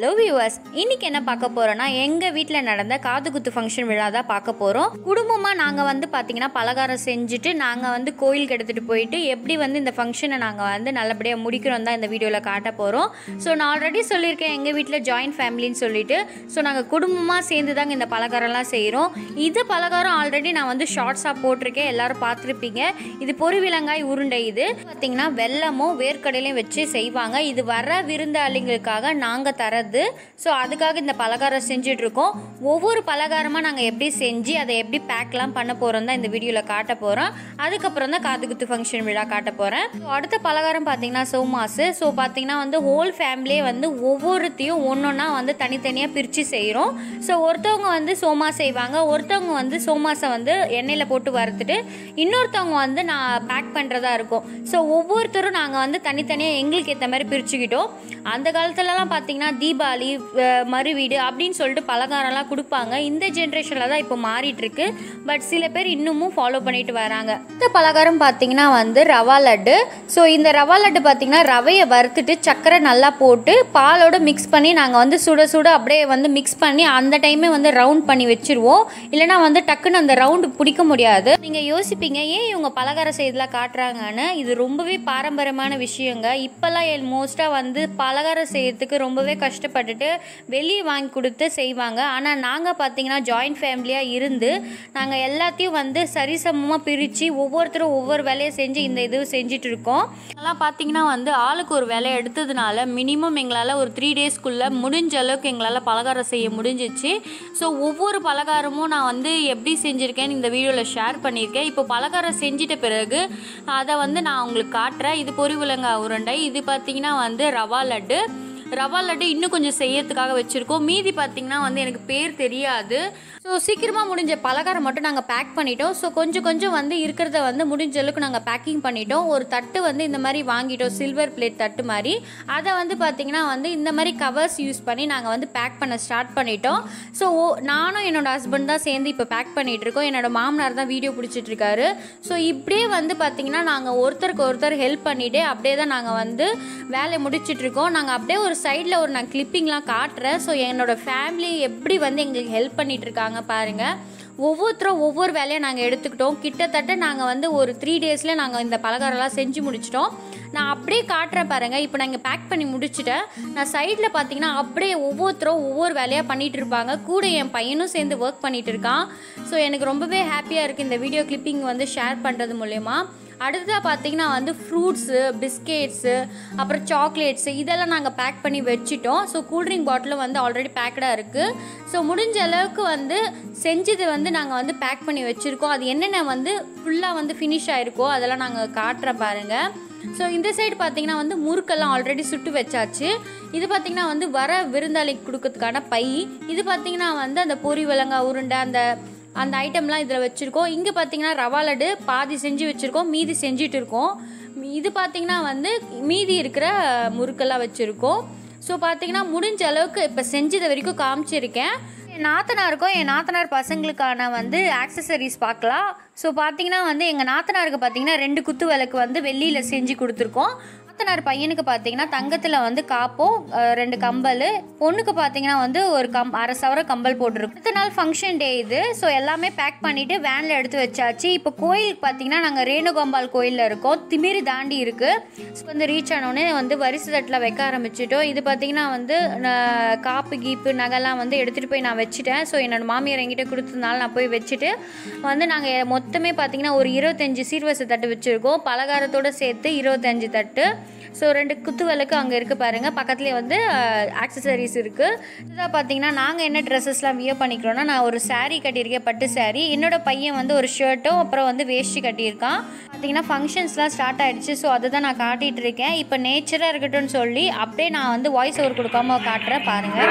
hello viewers இன்னைக்கு என்ன பார்க்க போறோம்னா எங்க வீட்டில் நடந்த காது குத்து ஃபங்க்ஷன் விழா தான் பார்க்க போறோம் குடும்பமா நாங்க வந்து பாத்தீங்கன்னா பலகாரம் செஞ்சுட்டு நாங்க வந்து கோயிலுக்கு எடுத்துட்டு போயிட்டு எப்படி வந்து இந்த ஃபங்க்ஷனை நாங்க வந்து நல்லபடியாக முடிக்கிறோம் தான் இந்த வீடியோவில் காட்ட போறோம் ஸோ நான் ஆல்ரெடி சொல்லியிருக்கேன் எங்க வீட்டில் ஜாயின்ட் ஃபேமிலின்னு சொல்லிட்டு ஸோ நாங்கள் குடும்பமா சேர்ந்து தாங்க இந்த பலகாரம்லாம் செய்கிறோம் இது பலகாரம் ஆல்ரெடி நான் வந்து ஷார்ட்ஸாக போட்டிருக்கேன் எல்லாரும் பார்த்துருப்பீங்க இது பொரிவிலங்காய் உருண்டை இது பார்த்தீங்கன்னா வெல்லமும் வேர்க்கடலையும் வச்சு செய்வாங்க இது வர விருந்தாளிங்களுக்காக நாங்கள் தரது ஸோ அதுக்காக இந்த பலகாரம் செஞ்சுட்டு இருக்கோம் ஒவ்வொரு பலகாரமாக நாங்கள் எப்படி செஞ்சு அதை எப்படி பேக்லாம் பண்ண போகிறோம் தான் இந்த வீடியோவில் காட்ட போகிறோம் அதுக்கப்புறம் தான் காது குத்து ஃபங்க்ஷன் விழா காட்ட போகிறேன் ஸோ அடுத்த பலகாரம் பார்த்தீங்கன்னா சோமாசு ஸோ பார்த்தீங்கன்னா வந்து ஹோல் ஃபேமிலியே வந்து ஒவ்வொருத்தையும் ஒன்றொன்னா வந்து தனித்தனியாக பிரித்து செய்கிறோம் ஸோ ஒருத்தவங்க வந்து சோமா செய்வாங்க ஒருத்தவங்க வந்து சோமாஸை வந்து எண்ணெயில் போட்டு வறுத்துட்டு இன்னொருத்தவங்க வந்து நான் பேக் பண்ணுறதா இருக்கும் ஸோ ஒவ்வொருத்தரும் நாங்கள் வந்து தனித்தனியாக எங்களுக்கு ஏற்ற மாதிரி பிரிச்சுக்கிட்டோம் அந்த காலத்துலலாம் பார்த்தீங்கன்னா தீபாவளி அஹ், மறுவீடு அப்படின்னு சொல்லிட்டு பலகாரம்லாம் கொடுப்பாங்க இந்த ஜென்ரேஷனில் தான் இப்போ மாறிட்டு இருக்கு பட் சில பேர் இன்னமும் ஃபாலோ பண்ணிட்டு வராங்க இந்த பலகாரம் பார்த்தீங்கன்னா வந்து ரவா லட்டு ஸோ இந்த ரவா லட்டு பார்த்தீங்கன்னா ரவையை வறுத்துட்டு சர்க்கரை நல்லா போட்டு பாலோட மிக்ஸ் பண்ணி நாங்கள் வந்து சுட சுட அப்படியே வந்து மிக்ஸ் பண்ணி அந்த டைமே வந்து ரவுண்ட் பண்ணி வச்சிருவோம் இல்லைனா வந்து டக்குன்னு அந்த ரவுண்டு பிடிக்க முடியாது நீங்கள் யோசிப்பீங்க ஏன் இவங்க பலகாரம் செய்யறதுலாம் காட்டுறாங்கன்னு இது ரொம்பவே பாரம்பரியமான விஷயங்க இப்போல்லாம் மோஸ்ட்டாக வந்து பலகாரம் செய்யறதுக்கு ரொம்பவே கஷ்டப்பட்டுட்டு வெளியே வாங்கி கொடுத்து செய்வாங்க ஆனால் நாங்கள் பார்த்தீங்கன்னா ஜாயின்ட் ஃபேமிலியாக இருந்து நாங்கள் எல்லாத்தையும் வந்து சரிசமமாக பிரித்து ஒவ்வொருத்தரும் ஒவ்வொரு வேலையை செஞ்சு இந்த இது செஞ்சுட்டு இருக்கோம் அதெல்லாம் பார்த்தீங்கன்னா வந்து ஆளுக்கு ஒரு வேலையை எடுத்ததுனால மினிமம் எங்களால் ஒரு த்ரீ டேஸ்க்குள்ளே முடிஞ்ச அளவுக்கு எங்களால் பலகாரம் செய்ய முடிஞ்சிச்சு ஸோ ஒவ்வொரு பலகாரமும் நான் வந்து எப்படி செஞ்சுருக்கேன்னு இந்த வீடியோவில் ஷேர் பண்ணியிருக்கேன் இப்போ பலகாரம் செஞ்சிட்ட பிறகு அதை வந்து நான் உங்களுக்கு காட்டுறேன் இது பொரிவுலங்காய் உருண்டை இது பார்த்தீங்கன்னா வந்து ரவா லட்டு ரவா லட்டு இன்னும் கொஞ்சம் செய்யறதுக்காக வச்சுருக்கோம் மீதி பார்த்தீங்கன்னா வந்து எனக்கு பேர் தெரியாது ஸோ சீக்கிரமாக முடிஞ்ச பலகாரம் மட்டும் நாங்கள் பேக் பண்ணிட்டோம் ஸோ கொஞ்சம் கொஞ்சம் வந்து இருக்கிறத வந்து முடிஞ்ச அளவுக்கு நாங்கள் பேக்கிங் பண்ணிட்டோம் ஒரு தட்டு வந்து இந்த மாதிரி வாங்கிட்டோம் சில்வர் பிளேட் தட்டு மாதிரி அதை வந்து பார்த்தீங்கன்னா வந்து இந்த மாதிரி கவர்ஸ் யூஸ் பண்ணி நாங்கள் வந்து பேக் பண்ண ஸ்டார்ட் பண்ணிட்டோம் ஸோ நானும் என்னோட ஹஸ்பண்ட் தான் சேர்ந்து இப்போ பேக் பண்ணிட்டு இருக்கோம் என்னோட மாமனார் தான் வீடியோ பிடிச்சிட்டு இருக்காரு ஸோ இப்படியே வந்து பார்த்தீங்கன்னா நாங்கள் ஒருத்தருக்கு ஒருத்தர் ஹெல்ப் பண்ணிட்டு அப்படியே தான் நாங்கள் வந்து வேலையை முடிச்சிட்டு இருக்கோம் நாங்கள் அப்படியே ஒரு சைடில் ஒரு நான் கிளிப்பிங்லாம் காட்டுறேன் ஸோ என்னோட ஃபேமிலி எப்படி வந்து எங்களுக்கு ஹெல்ப் பண்ணிட்டு இருக்காங்க பாருங்கள் ஒவ்வொருத்தரும் ஒவ்வொரு வேலையை நாங்கள் எடுத்துக்கிட்டோம் கிட்டத்தட்ட நாங்கள் வந்து ஒரு த்ரீ டேஸில் நாங்கள் இந்த பலகாரம்லாம் செஞ்சு முடிச்சிட்டோம் நான் அப்படியே காட்டுறேன் பாருங்கள் இப்போ நாங்கள் பேக் பண்ணி முடிச்சிட்டேன் நான் சைடில் பார்த்தீங்கன்னா அப்படியே ஒவ்வொருத்தரும் ஒவ்வொரு வேலையாக பண்ணிகிட்டு இருப்பாங்க கூட என் பையனும் சேர்ந்து ஒர்க் பண்ணிகிட்டு இருக்கான் ஸோ எனக்கு ரொம்பவே ஹாப்பியாக இருக்குது இந்த வீடியோ கிளிப்பிங் வந்து ஷேர் பண்ணுறது மூலயமா அடுத்ததாக பார்த்தீங்கன்னா வந்து ஃப்ரூட்ஸு பிஸ்கெட்ஸு அப்புறம் சாக்லேட்ஸு இதெல்லாம் நாங்கள் பேக் பண்ணி வச்சுட்டோம் ஸோ கூல்ட்ரிங்க் பாட்டிலும் வந்து ஆல்ரெடி பேக்கடாக இருக்குது ஸோ முடிஞ்ச அளவுக்கு வந்து செஞ்சது வந்து நாங்கள் வந்து பேக் பண்ணி வச்சுருக்கோம் அது என்னென்ன வந்து ஃபுல்லாக வந்து ஃபினிஷ் ஆகிருக்கோ அதெல்லாம் நாங்கள் காட்டுற பாருங்கள் ஸோ இந்த சைடு பார்த்தீங்கன்னா வந்து முறுக்கெல்லாம் ஆல்ரெடி சுட்டு வச்சாச்சு இது பார்த்தீங்கன்னா வந்து வர விருந்தாளிக்கு கொடுக்கறதுக்கான பை இது பார்த்தீங்கன்னா வந்து அந்த பொரி விலங்காய் உருண்டை அந்த அந்த ஐட்டம்லாம் இதில் வச்சுருக்கோம் இங்கே பார்த்தீங்கன்னா ரவா லட்டு பாதி செஞ்சு வச்சுருக்கோம் மீதி செஞ்சுட்டு இருக்கோம் இது பார்த்தீங்கன்னா வந்து மீதி இருக்கிற முறுக்கெல்லாம் வச்சுருக்கோம் ஸோ பார்த்தீங்கன்னா முடிஞ்ச அளவுக்கு இப்போ செஞ்சது வரைக்கும் காமிச்சிருக்கேன் என் நாத்தனாருக்கும் என் நாத்தனார் பசங்களுக்கான வந்து ஆக்சசரிஸ் பார்க்கலாம் ஸோ பார்த்தீங்கன்னா வந்து எங்கள் நாத்தனாருக்கு பார்த்தீங்கன்னா ரெண்டு குத்து விளக்கு வந்து வெள்ளியில் செஞ்சு கொடுத்துருக்கோம் நாத்தனார் பையனுக்கு பார்த்தீங்கன்னா தங்கத்தில் வந்து காப்போம் அஹ், ரெண்டு கம்பல் பொண்ணுக்கு பார்த்தீங்கன்னா வந்து ஒரு கம் அரை சவர கம்பல் போட்டிருக்கும் அடுத்த நாள் ஃபங்க்ஷன் டே இது ஸோ எல்லாமே பேக் பண்ணிவிட்டு வேனில் எடுத்து வச்சாச்சு இப்போ கோயிலுக்கு பார்த்தீங்கன்னா நாங்கள் ரேணுகோபால் கோயிலில் இருக்கோம் திமிரி தாண்டி இருக்குது ஸோ வந்து ரீச் ஆனோடனே வந்து வரிசை தட்டில் வைக்க ஆரம்பிச்சிட்டோம் இது பார்த்தீங்கன்னா வந்து நான் காப்பு கீப்பு நகைலாம் வந்து எடுத்துகிட்டு போய் நான் வச்சுட்டேன் ஸோ என்னோட மாமியார் என்கிட்ட கொடுத்ததுனால நான் போய் வச்சுட்டு வந்து நாங்கள் மொத்தமே பார்த்தீங்கன்னா ஒரு இருபத்தஞ்சி சீர்வரிசை தட்டு வச்சுருக்கோம் பலகாரத்தோடு சேர்த்து இருபத்தஞ்சி தட்டு ஸோ ரெண்டு குத்து விளக்கு அங்கே இருக்குது பாருங்கள் பக்கத்துலேயே வந்து ஆக்சசரிஸ் இருக்குது இதுதான் பார்த்தீங்கன்னா நாங்கள் என்ன ட்ரெஸ்ஸஸ்லாம் வியர் பண்ணிக்கிறோன்னா நான் ஒரு saree கட்டியிருக்கேன் பட்டு saree என்னோட பையன் வந்து ஒரு ஷர்ட்டும் அப்புறம் வந்து வேஷ்டி கட்டியிருக்கான் பார்த்தீங்கன்னா ஃபங்க்ஷன்ஸ்லாம் ஸ்டார்ட் ஆயிடுச்சு ஸோ அதை தான் நான் காட்டிகிட்டு இருக்கேன் இப்போ நேச்சராக இருக்கட்டும்னு சொல்லி அப்படியே நான் வந்து வாய்ஸ் ஓவர் கொடுக்காம காட்டுறேன் பாருங்கள்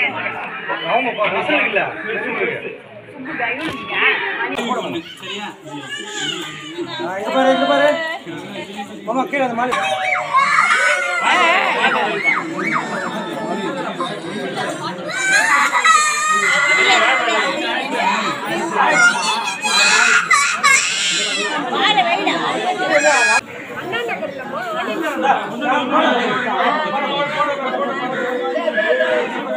ஆமாப்பா விசில் இல்ல விசில் இருக்கு ஆ, இங்க பாரு இங்க பாரு மாமா கீழே அந்த மாதிரி அண்ணா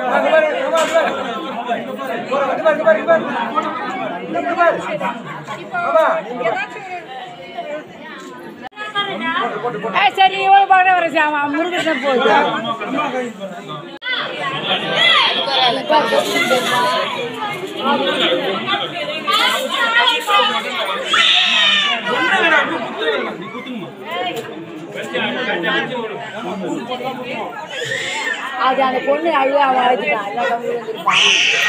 சரி இவ்வளோ பார்க்க வர சாமா முருகன் போகுது அது அந்த பொண்ணு அழுவ அவன் அழுதுட்டான் எல்லாம் கம்மி வந்துருப்பான்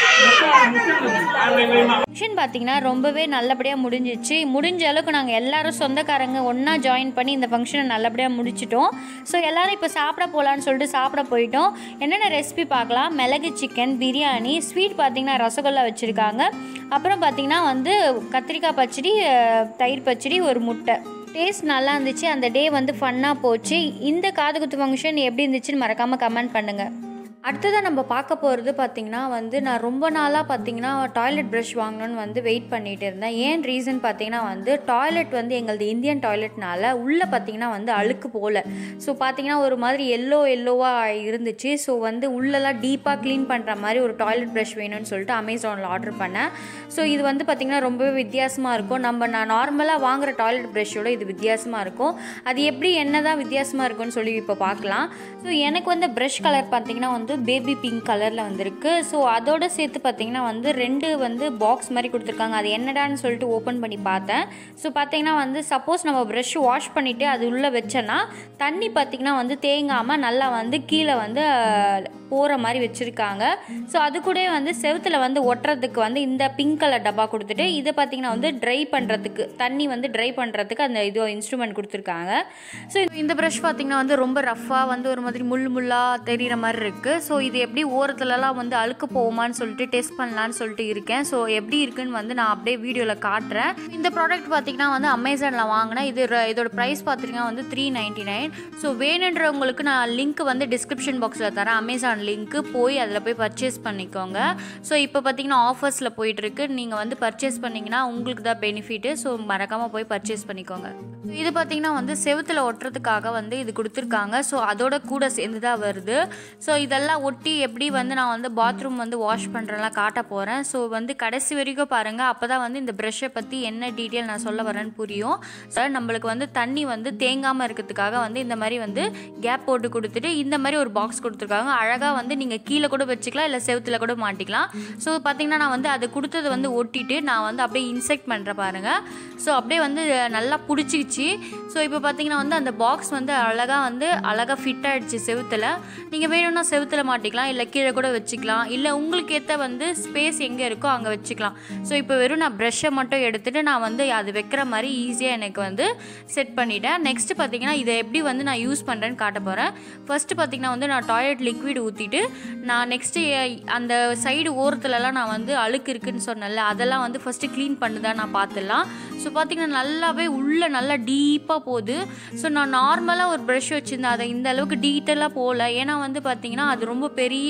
ஃபங்க்ஷன் பார்த்தீங்கன்னா ரொம்பவே நல்லபடியாக முடிஞ்சிச்சு முடிஞ்ச அளவுக்கு நாங்கள் எல்லாரும் சொந்தக்காரங்க ஒன்றா ஜாயின் பண்ணி இந்த ஃபங்க்ஷனை நல்லபடியாக முடிச்சிட்டோம் ஸோ எல்லாரும் இப்போ சாப்பிட போகலான்னு சொல்லிட்டு சாப்பிட போயிட்டோம் என்னென்ன ரெசிபி பார்க்கலாம் மிளகு சிக்கன் பிரியாணி ஸ்வீட் பார்த்தீங்கன்னா ரசகுல்லா வச்சுருக்காங்க அப்புறம் பார்த்தீங்கன்னா வந்து கத்திரிக்காய் பச்சடி அஹ், தயிர் பச்சடி ஒரு முட்டை டேஸ்ட் நல்லா இருந்துச்சு அந்த டே வந்து ஃபன்னாக போச்சு இந்த காது குத்து ஃபங்க்ஷன் எப்படி இருந்துச்சுன்னு மறக்காமல் கமெண்ட் பண்ணுங்கள் அடுத்ததாக நம்ம பார்க்க போகிறது பார்த்திங்கன்னா வந்து நான் ரொம்ப நாளாக பார்த்தீங்கன்னா டாய்லெட் ப்ரஷ் வாங்கணும்னு வந்து வெயிட் பண்ணிட்டு இருந்தேன் ஏன் ரீசன் பார்த்தீங்கன்னா வந்து டாய்லெட் வந்து எங்களது இந்தியன் டாய்லெட்னால உள்ளே பார்த்தீங்கன்னா வந்து அழுக்கு போகல ஸோ பார்த்தீங்கன்னா ஒரு மாதிரி எல்லோ எல்லோவாக இருந்துச்சு ஸோ வந்து உள்ளெல்லாம் டீப்பாக க்ளீன் பண்ணுற மாதிரி ஒரு டாய்லெட் ப்ரஷ் வேணும்னு சொல்லிட்டு அமேசானில் ஆர்டர் பண்ணேன் ஸோ இது வந்து பார்த்திங்கன்னா ரொம்பவே வித்தியாசமாக இருக்கும் நம்ம நான் நார்மலாக வாங்குற டாய்லெட் ப்ரஷ்ஷோட இது வித்தியாசமாக இருக்கும் அது எப்படி என்ன தான் வித்தியாசமாக இருக்கும்னு சொல்லி இப்போ பார்க்கலாம் ஸோ எனக்கு வந்து ப்ரஷ் கலர் பார்த்தீங்கன்னா வந்து பேபி பிங்க் கலரில் வந்திருக்கு ஸோ அதோட சேர்த்து பார்த்தீங்கன்னா வந்து ரெண்டு வந்து பாக்ஸ் மாதிரி கொடுத்துருக்காங்க அது என்னடான்னு சொல்லிட்டு ஓப்பன் பண்ணி பார்த்தேன் ஸோ பார்த்தீங்கன்னா வந்து சப்போஸ் நம்ம ப்ரஷ் வாஷ் பண்ணிவிட்டு அது உள்ளே வச்சோன்னா தண்ணி பார்த்திங்கன்னா வந்து தேங்காமல் நல்லா வந்து கீழே வந்து போகிற மாதிரி வச்சுருக்காங்க ஸோ அது கூட வந்து செவுத்தில் வந்து ஒட்டுறதுக்கு வந்து இந்த பிங்க் கலர் டப்பா கொடுத்துட்டு இதை பார்த்திங்கன்னா வந்து ட்ரை பண்ணுறதுக்கு தண்ணி வந்து ட்ரை பண்ணுறதுக்கு அந்த இது இன்ஸ்ட்ருமெண்ட் கொடுத்துருக்காங்க ஸோ இந்த ப்ரஷ் பார்த்திங்கன்னா வந்து ரொம்ப ரஃப்பாக வந்து ஒரு மாதிரி முள் முள்ளாக தெரிகிற மாதிரி இருக்குது ஸோ இது எப்படி ஓரத்துலலாம் வந்து அழுக்கு போகுமான்னு சொல்லிட்டு டெஸ்ட் பண்ணலான்னு சொல்லிட்டு இருக்கேன் ஸோ எப்படி இருக்குன்னு வந்து நான் அப்படியே வீடியோவில் காட்டுறேன் இந்த ப்ராடக்ட் பார்த்திங்கன்னா வந்து அமேசானில் வாங்கினேன் இது ர- இதோட ப்ரைஸ் பார்த்திங்கன்னா வந்து த்ரீ நைன்ட்டி நைன் ஸோ வேணுன்றவங்களுக்கு நான் லிங்க் வந்து டிஸ்கிரிப்ஷன் பாக்ஸில் தரேன் அமேசான் லிங்க்கு போய் அதில் போய் பர்ச்சேஸ் பண்ணிக்கோங்க ஸோ இப்போ பார்த்தீங்கன்னா ஆஃபர்ஸில் போயிட்டுருக்கு நீங்கள் வந்து பர்ச்சேஸ் பண்ணிங்கன்னா உங்களுக்கு தான் பெனிஃபிட்டு ஸோ மறக்காமல் போய் பர்ச்சேஸ் பண்ணிக்கோங்க இது பார்த்தீங்கன்னா வந்து செவுத்தில் ஒட்டுறதுக்காக வந்து இது கொடுத்துருக்காங்க ஸோ அதோட கூட சேர்ந்து தான் வருது ஸோ இதெல்லாம் ஒட்டி எப்படி வந்து நான் வந்து பாத்ரூம் வந்து வாஷ் பண்ணுறேன்லாம் காட்ட போகிறேன் ஸோ வந்து கடைசி வரைக்கும் பாருங்கள் அப்போ தான் வந்து இந்த ப்ரஷ்ஷை பற்றி என்ன டீட்டெயில் நான் சொல்ல வரேன்னு புரியும் ஸோ நம்மளுக்கு வந்து தண்ணி வந்து தேங்காமல் இருக்கிறதுக்காக வந்து இந்த மாதிரி வந்து கேப் போட்டு கொடுத்துட்டு இந்த மாதிரி ஒரு பாக்ஸ் கொடுத்துருக்காங்க அழகாக வந்து நீங்கள் கீழே கூட வச்சுக்கலாம் இல்லை செவுத்துல கூட மாட்டிக்கலாம் ஸோ பார்த்தீங்கன்னா நான் வந்து அது கொடுத்தது வந்து ஒட்டிட்டு நான் வந்து அப்படியே இன்செக்ட் பண்ணுறேன் பாருங்கள் ஸோ அப்படியே வந்து நல்லா பிடிச்சிக்கிச்சு ஸோ இப்போ பார்த்தீங்கன்னா வந்து அந்த பாக்ஸ் வந்து அழகாக வந்து அழகாக ஃபிட் ஆகிடுச்சு செவுத்தில் நீங்கள் வேணும்னா செவுத்துல மாட்டிக்கலாம் இல்லை கீழே கூட வச்சுக்கலாம் இல்லை உங்களுக்கு ஏற்ற வந்து ஸ்பேஸ் எங்கே இருக்கோ அங்கே வச்சுக்கலாம் ஸோ இப்போ வெறும் நான் ப்ரஷ்ஷை மட்டும் எடுத்துகிட்டு நான் வந்து அது வைக்கிற மாதிரி ஈஸியாக எனக்கு வந்து செட் பண்ணிட்டேன் நெக்ஸ்ட் பார்த்தீங்கன்னா இதை எப்படி வந்து நான் யூஸ் பண்ணுறேன்னு காட்ட போகிறேன் ஃபஸ்ட்டு பார்த்தீங்கன்னா வந்து நான் டாய்லெட் லிக்விட் ஊற்றிட்டு நான் நெக்ஸ்ட்டு அந்த சைடு ஓரத்துலலாம் நான் வந்து அழுக்கு இருக்குன்னு சொன்னேன்ல அதெல்லாம் வந்து ஃபஸ்ட்டு க்ளீன் பண்ணுதான் நான் பார்த்துடலாம் ஸோ பார்த்தீங்கன்னா நல்லாவே உள்ளே நல்லா டீப்பாக போகுது ஸோ நான் நார்மலாக ஒரு ப்ரஷ் வச்சுருந்தேன் அதை இந்த அளவுக்கு டீட்டெயிலாக போகல ஏன்னா வந்து பார்த்தீங்கன்னா அது ரொம்ப பெரிய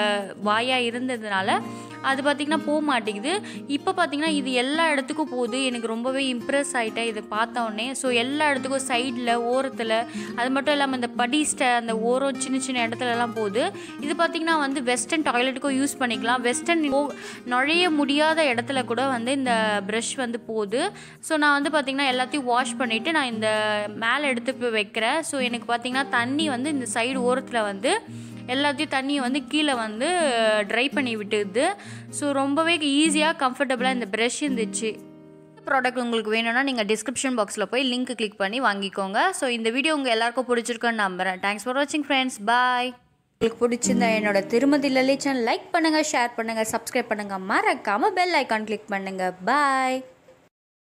வாயாக இருந்ததுனால அது பார்த்திங்கன்னா போக மாட்டேங்குது இப்போ பார்த்தீங்கன்னா இது எல்லா இடத்துக்கும் போகுது எனக்கு ரொம்பவே இம்ப்ரெஸ் ஆகிட்டேன் இதை பார்த்த உடனே ஸோ எல்லா இடத்துக்கும் சைடில் ஓரத்தில் அது மட்டும் இல்லாமல் இந்த படிஸ்ட அந்த ஓரம் சின்ன சின்ன இடத்துலலாம் போகுது இது பார்த்திங்கன்னா வந்து வெஸ்டர்ன் டாய்லெட்டுக்கும் யூஸ் பண்ணிக்கலாம் வெஸ்டர்ன் நுழைய முடியாத இடத்துல கூட வந்து இந்த ப்ரஷ் வந்து போகுது ஸோ நான் வந்து பார்த்திங்கன்னா எல்லாத்தையும் வாஷ் பண்ணிவிட்டு நான் இந்த மேலே எடுத்து போய் வைக்கிறேன் ஸோ எனக்கு பார்த்திங்கன்னா தண்ணி வந்து இந்த சைடு ஓரத்தில் வந்து எல்லாத்தையும் தண்ணியை வந்து கீழே வந்து ட்ரை பண்ணி விட்டுது ஸோ ரொம்பவே ஈஸியாக கம்ஃபர்டபுளாக இந்த ப்ரஷ் இருந்துச்சு ப்ராடக்ட் உங்களுக்கு வேணும்னா நீங்கள் டிஸ்கிரிப்ஷன் பாக்ஸில் போய் லிங்க் கிளிக் பண்ணி வாங்கிக்கோங்க ஸோ இந்த வீடியோ உங்கள் எல்லாருக்கும் பிடிச்சிருக்குன்னு நம்புறேன் தேங்க்ஸ் ஃபார் வாட்சிங் ஃப்ரெண்ட்ஸ் பாய் உங்களுக்கு பிடிச்சிருந்தா என்னோட திருமதி லலிச்சன் லைக் பண்ணுங்கள் ஷேர் பண்ணுங்கள் சப்ஸ்கிரைப் பண்ணுங்கள் மறக்காமல் பெல் ஐக்கான் கிளிக் பண்ணுங்கள் பாய்